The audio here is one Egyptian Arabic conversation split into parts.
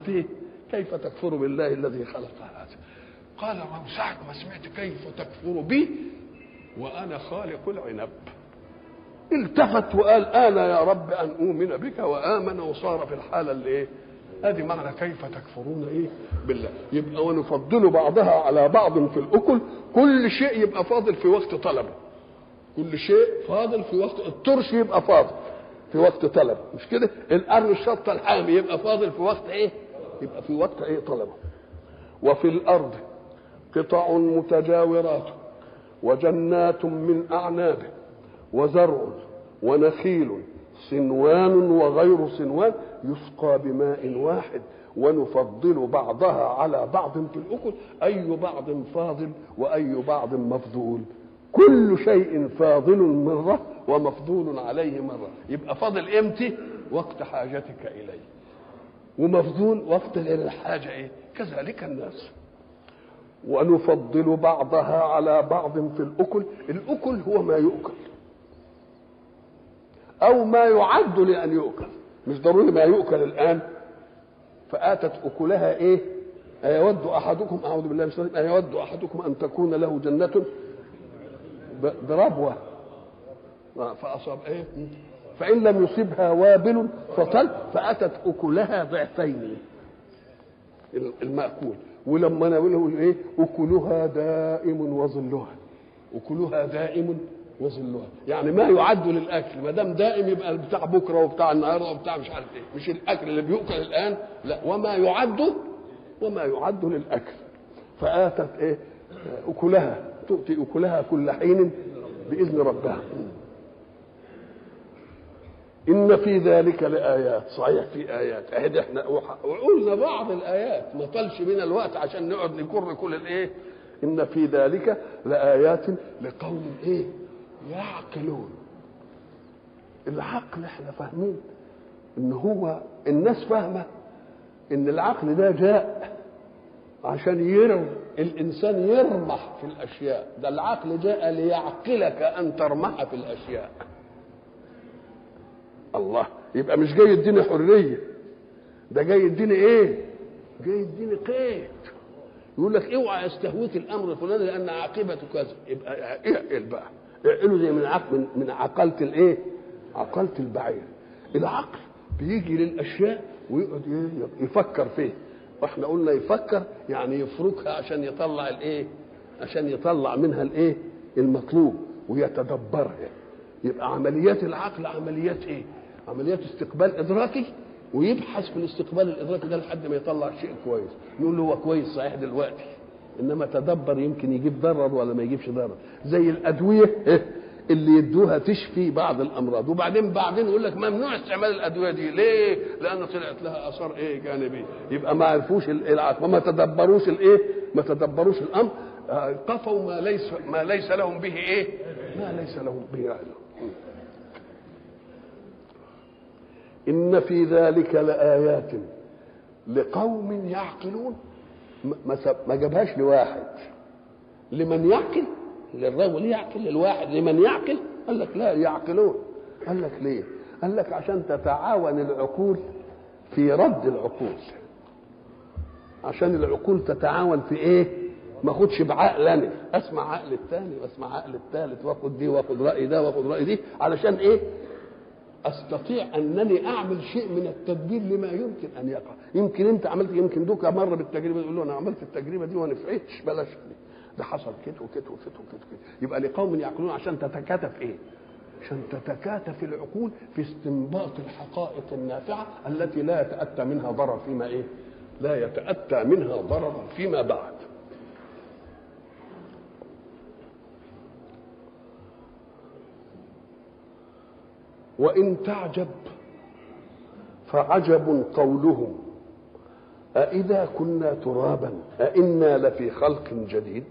فيه كيف تكفر بالله الذي خلق هذا قال من ساعة ما سمعت كيف تكفر بي وأنا خالق العنب التفت وقال أنا يا رب أن أؤمن بك وآمن وصار في الحالة اللي إيه ادي معنى كيف تكفرون ايه بالله يبقى ونفضل بعضها على بعض في الاكل كل شيء يبقى فاضل في وقت طلبه كل شيء فاضل في وقت الترش يبقى فاضل في وقت طلبه مش كده القرن الشطه الحامي يبقى فاضل في وقت ايه يبقى في وقت ايه طلبه وفي الارض قطع متجاورات وجنات من اعناب وزرع ونخيل صنوان وغير صنوان يسقى بماء واحد ونفضل بعضها على بعض في الاكل اي بعض فاضل واي بعض مفضول كل شيء فاضل مره ومفضول عليه مره يبقى فاضل امتى وقت حاجتك اليه ومفضول وقت الحاجه ايه كذلك الناس ونفضل بعضها على بعض في الاكل الاكل هو ما يؤكل او ما يعد لان يؤكل مش ضروري ما يؤكل الان فاتت اكلها ايه ايود احدكم اعوذ بالله من الشيطان ايود احدكم ان تكون له جنه بربوه فاصاب ايه فان لم يصبها وابل فطل فاتت اكلها ضعفين الماكول ولما نقول ايه اكلها دائم وظلها اكلها دائم وظلها يعني ما يعد للاكل ما دام دائم يبقى بتاع بكره وبتاع النهارده وبتاع مش عارف ايه مش الاكل اللي بيؤكل الان لا وما يعد وما يعد للاكل فاتت ايه اكلها تؤتي اكلها كل حين باذن ربها ان في ذلك لايات صحيح في ايات اهي احنا وقلنا بعض الايات ما طالش بينا الوقت عشان نقعد نكر كل الايه ان في ذلك لايات لقوم ايه يعقلون العقل احنا فاهمين ان هو الناس فاهمه ان العقل ده جاء عشان يرم الانسان يرمح في الاشياء ده العقل جاء ليعقلك ان ترمح في الاشياء الله يبقى مش جاي يديني حريه ده جاي يديني ايه جاي يديني قيد يقول لك اوعى يستهويك الامر الفلاني لان عاقبته كذا يبقى اعقل بقى اعقله زي من عقل من, من عقلة الايه عقلة البعير العقل بيجي للاشياء ويقعد يفكر فيه واحنا قلنا يفكر يعني يفركها عشان يطلع الايه عشان يطلع منها الايه المطلوب ويتدبرها يبقى عمليات العقل عمليات ايه عمليات استقبال ادراكي ويبحث في الاستقبال الادراكي ده لحد ما يطلع شيء كويس يقول له هو كويس صحيح دلوقتي انما تدبر يمكن يجيب ضرر ولا ما يجيبش ضرر زي الادويه اللي يدوها تشفي بعض الامراض وبعدين بعدين يقول لك ممنوع استعمال الادويه دي ليه لان طلعت لها اثار ايه جانبيه يبقى ما عرفوش العقل وما تدبروش الايه ما تدبروش الامر قفوا ما ليس ما ليس لهم به ايه ما ليس لهم به علم ان في ذلك لايات لقوم يعقلون ما ما جابهاش لواحد لمن يعقل للرجل يعقل للواحد لمن يعقل قال لك لا يعقلون قال لك ليه قال لك عشان تتعاون العقول في رد العقول عشان العقول تتعاون في ايه ما اخدش بعقل انا اسمع عقل الثاني واسمع عقل الثالث واخد دي واخد راي ده واخد راي دي علشان ايه استطيع انني اعمل شيء من التدبير لما يمكن ان يقع يمكن انت عملت يمكن دوكا مره بالتجربه يقول له انا عملت التجربه دي وما نفعتش بلاش ده حصل كده وكده وكده وكده وكده يبقى لقوم يعقلون عشان تتكاتف ايه عشان تتكاتف العقول في استنباط الحقائق النافعه التي لا يتاتى منها ضرر فيما ايه لا يتاتى منها ضرر فيما بعد وإن تعجب فعجب قولهم أإذا كنا ترابا أإنا لفي خلق جديد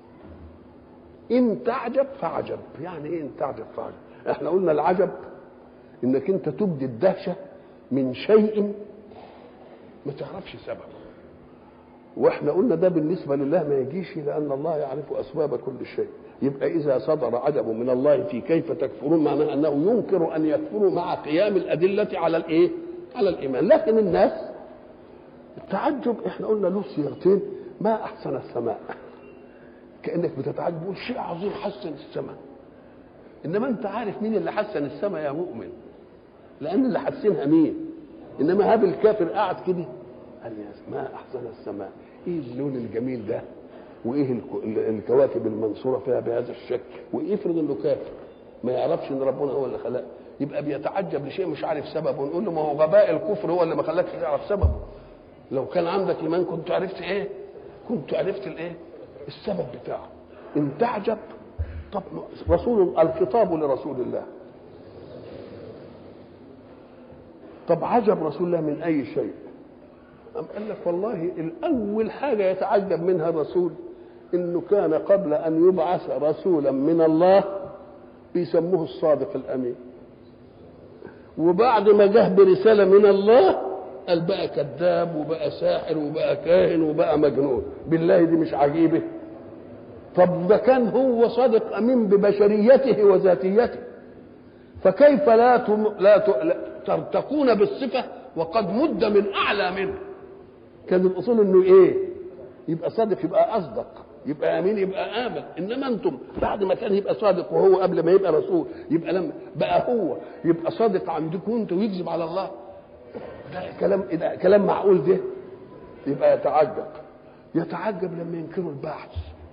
إن تعجب فعجب يعني إيه إن تعجب فعجب إحنا قلنا العجب إنك أنت تبدي الدهشة من شيء ما تعرفش سببه واحنا قلنا ده بالنسبه لله ما يجيش لان الله يعرف اسباب كل شيء يبقى اذا صدر عجب من الله في كيف تكفرون معناه انه ينكر ان يكفروا مع قيام الادله على الايه على الايمان لكن الناس تعجب احنا قلنا له صيغتين ما احسن السماء كانك بتتعجب بتقول شيء عظيم حسن السماء انما انت عارف مين اللي حسن السماء يا مؤمن لان اللي حسنها مين انما هاب الكافر قاعد كده قال يا ما احسن السماء ايه اللون الجميل ده وايه الك- ال- الكواكب المنصوره فيها بهذا الشكل وايه افرض انه كافر ما يعرفش ان ربنا هو اللي خلق يبقى بيتعجب لشيء مش عارف سببه ونقول له ما هو غباء الكفر هو اللي ما خلاكش تعرف سببه لو كان عندك ايمان كنت عرفت ايه كنت عرفت الايه السبب بتاعه ان تعجب طب رسول الخطاب لرسول الله طب عجب رسول الله من اي شيء أم قال لك والله الأول حاجة يتعجب منها الرسول إنه كان قبل أن يبعث رسولا من الله بيسموه الصادق الأمين وبعد ما جه برسالة من الله قال بقى كذاب وبقى ساحر وبقى كاهن وبقى مجنون بالله دي مش عجيبة طب ده كان هو صادق أمين ببشريته وذاتيته فكيف لا تم... لا, ت... لا ترتقون بالصفة وقد مد من أعلى منه كان الاصول انه ايه يبقى صادق يبقى اصدق يبقى امين يبقى امن انما انتم بعد ما كان يبقى صادق وهو قبل ما يبقى رسول يبقى لما بقى هو يبقى صادق عندكم انتوا ويكذب على الله ده كلام ده كلام معقول ده يبقى يتعجب يتعجب لما ينكروا البعث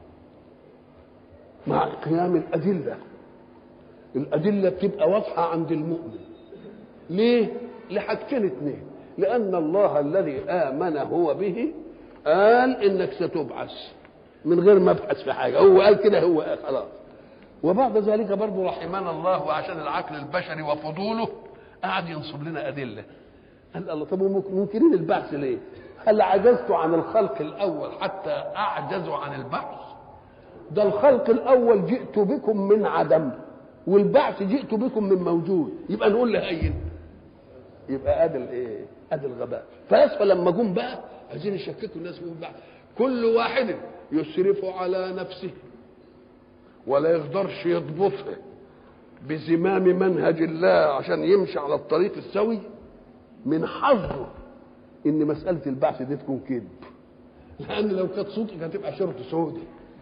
مع قيام الادله الادله بتبقى واضحه عند المؤمن ليه لحاجتين اتنين لأن الله الذي آمن هو به قال إنك ستبعث من غير ما ابحث في حاجة هو قال كده هو قال خلاص وبعد ذلك برضه رحمنا الله وعشان العقل البشري وفضوله قعد ينصب لنا أدلة قال الله طب منكرين البعث ليه؟ هل عجزتوا عن الخلق الأول حتى أعجزوا عن البعث؟ ده الخلق الأول جئت بكم من عدم والبعث جئت بكم من موجود يبقى نقول لهين يبقى ادي الايه؟ ادي الغباء فلاسفه لما جم بقى عايزين يشككوا الناس من بعض كل واحد يسرف على نفسه ولا يقدرش يضبطها بزمام منهج الله عشان يمشي على الطريق السوي من حظه ان مساله البعث دي تكون كذب لان لو كانت صدق هتبقى شرط سودي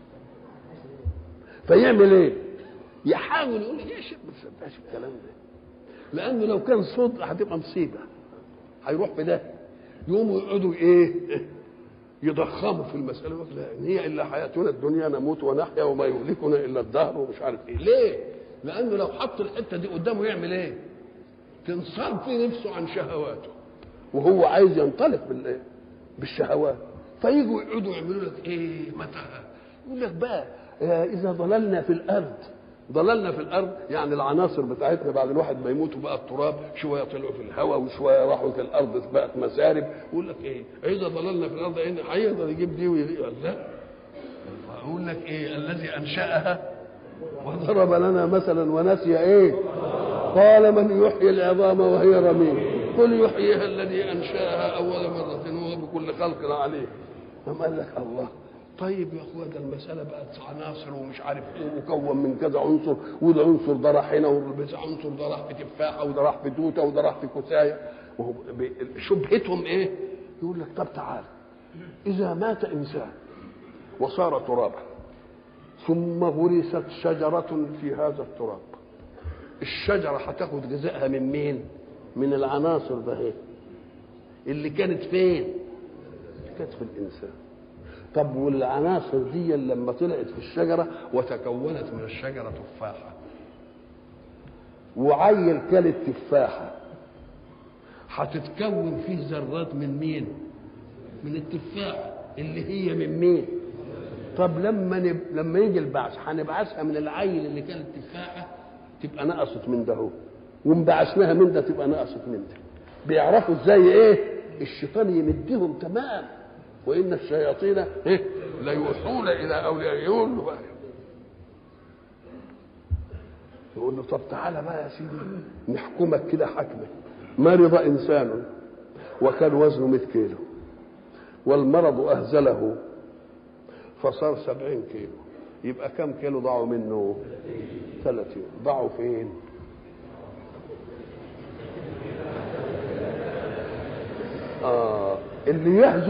فيعمل ايه؟ يحاول يقول يا شيخ ما تصدقش الكلام ده لانه لو كان صدق هتبقى مصيبه هيروح في ده يقوموا يقعدوا ايه يضخموا في المساله يقول لا إن هي الا حياتنا الدنيا نموت ونحيا وما يهلكنا الا الدهر ومش عارف ايه ليه لانه لو حط الحته دي قدامه يعمل ايه تنصاب في نفسه عن شهواته وهو عايز ينطلق بالايه بالشهوات فيجوا يقعدوا يعملوا لك ايه متى يقول لك بقى آه، اذا ضللنا في الارض ضللنا في الارض يعني العناصر بتاعتنا بعد الواحد ما يموت وبقى التراب شويه طلعوا في الهواء وشويه راحوا في الارض بقت مسارب يقول لك ايه اذا ضللنا في الارض إن هيقدر يجيب دي ويجيب لا يقول لك ايه الذي انشاها وضرب لنا مثلا ونسي ايه قال من يحيي العظام وهي رميم قل يحييها الذي انشاها اول مره وهو بكل خلق عليه قام قال لك الله طيب يا اخويا ده المساله بقت عناصر ومش عارف ايه مكون من كذا عنصر والعنصر ده راح هنا والعنصر ده راح في تفاحه وده راح في توته وده راح في كوسايه وهو ب- شبهتهم ايه؟ يقول لك طب تعال اذا مات انسان وصار ترابا ثم غرست شجره في هذا التراب الشجره هتاخد غذائها من مين؟ من العناصر ده ايه؟ اللي كانت فين؟ كانت في الانسان طب والعناصر دي لما طلعت في الشجرة وتكونت من الشجرة تفاحة وعيل كلت تفاحة هتتكون فيه ذرات من مين؟ من التفاح اللي هي من مين؟ طب لما نب... لما يجي البعث هنبعثها من العيل اللي كانت تفاحة تبقى نقصت من ده هو وانبعثناها من ده تبقى نقصت من ده بيعرفوا ازاي ايه؟ الشيطان يمدهم تمام وان الشياطين إيه؟ ليوحون الى اوليائهم بقى يقول له طب تعالى بقى يا سيدي نحكمك كده حكمه مرض انسان وكان وزنه 100 كيلو والمرض اهزله فصار 70 كيلو يبقى كم كيلو ضاعوا منه 30 ضاعوا فين آه اللي يهزم